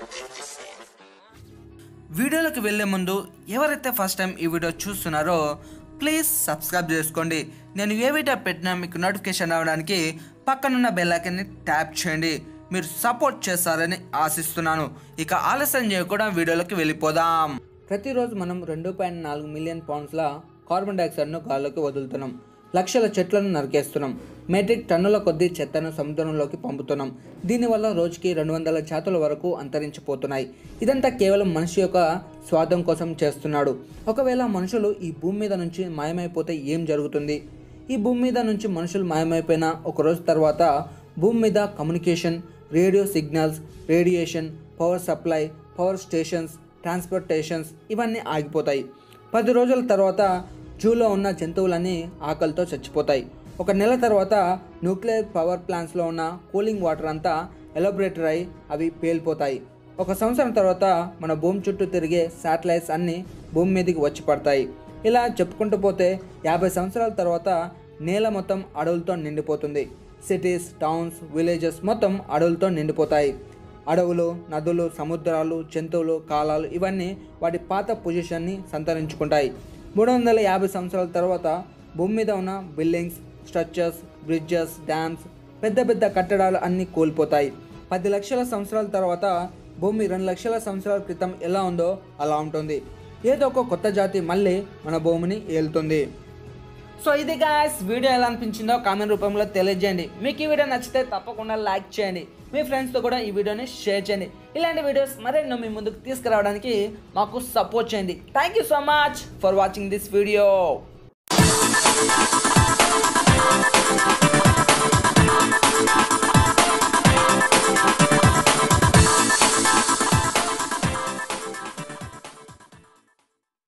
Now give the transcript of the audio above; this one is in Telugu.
వీడియోలోకి వెళ్ళే ముందు ఎవరైతే ఫస్ట్ టైం ఈ వీడియో చూస్తున్నారో ప్లీజ్ సబ్స్క్రైబ్ చేసుకోండి నేను ఏ వీడియో పెట్టినా మీకు నోటిఫికేషన్ రావడానికి పక్కనున్న బెల్ ఐకాన్ని ట్యాప్ చేయండి మీరు సపోర్ట్ చేస్తారని ఆశిస్తున్నాను ఇక ఆలస్యం చేయకుండా వీడియోలోకి వెళ్ళిపోదాం ప్రతిరోజు మనం రెండు పాయింట్ నాలుగు మిలియన్ పౌండ్స్ల కార్బన్ డైఆక్సైడ్ను గాల్లోకి వదులుతున్నాం లక్షల చెట్లను నరికేస్తున్నాం మెట్రిక్ టన్నుల కొద్దీ చెత్తను సముద్రంలోకి పంపుతున్నాం దీనివల్ల రోజుకి రెండు వందల జాతుల వరకు అంతరించిపోతున్నాయి ఇదంతా కేవలం మనిషి యొక్క స్వార్థం కోసం చేస్తున్నాడు ఒకవేళ మనుషులు ఈ భూమి మీద నుంచి మాయమైపోతే ఏం జరుగుతుంది ఈ భూమి మీద నుంచి మనుషులు మాయమైపోయిన ఒక రోజు తర్వాత భూమి మీద communication radio signals radiation power supply power stations transportations ఇవన్నీ ఆగిపోతాయి పది రోజుల తర్వాత జూలో ఉన్న జంతువులన్నీ ఆకలితో చచ్చిపోతాయి ఒక నెల తర్వాత న్యూక్లియర్ పవర్ ప్లాంట్స్లో ఉన్న కూలింగ్ వాటర్ అంతా ఎలబరేటర్ అయి అవి పేలిపోతాయి ఒక సంవత్సరం తర్వాత మన భూమి చుట్టూ తిరిగే శాటిలైట్స్ అన్నీ భూమి మీదకి వచ్చి పడతాయి ఇలా చెప్పుకుంటూ పోతే యాభై సంవత్సరాల తర్వాత నేల మొత్తం అడవులతో నిండిపోతుంది సిటీస్ టౌన్స్ విలేజెస్ మొత్తం అడవులతో నిండిపోతాయి అడవులు నదులు సముద్రాలు జంతువులు కాలాలు ఇవన్నీ వాటి పాత పొజిషన్ని సంతరించుకుంటాయి మూడు వందల యాభై సంవత్సరాల తర్వాత భూమి మీద ఉన్న బిల్డింగ్స్ స్ట్రక్చర్స్ బ్రిడ్జెస్ డ్యామ్స్ పెద్ద పెద్ద కట్టడాలు అన్నీ కోల్పోతాయి పది లక్షల సంవత్సరాల తర్వాత భూమి రెండు లక్షల సంవత్సరాల క్రితం ఎలా ఉందో అలా ఉంటుంది ఏదో ఒక కొత్త జాతి మళ్ళీ మన భూమిని ఏలుతుంది సో ఇది గాయస్ వీడియో ఎలా అనిపించిందో కామెంట్ రూపంలో తెలియజేయండి మీకు ఈ వీడియో నచ్చితే తప్పకుండా లైక్ చేయండి మీ ఫ్రెండ్స్తో కూడా ఈ వీడియోని షేర్ చేయండి ఇలాంటి వీడియోస్ మరెన్నో మీ ముందుకు తీసుకురావడానికి మాకు సపోర్ట్ చేయండి thank you so much for watching this video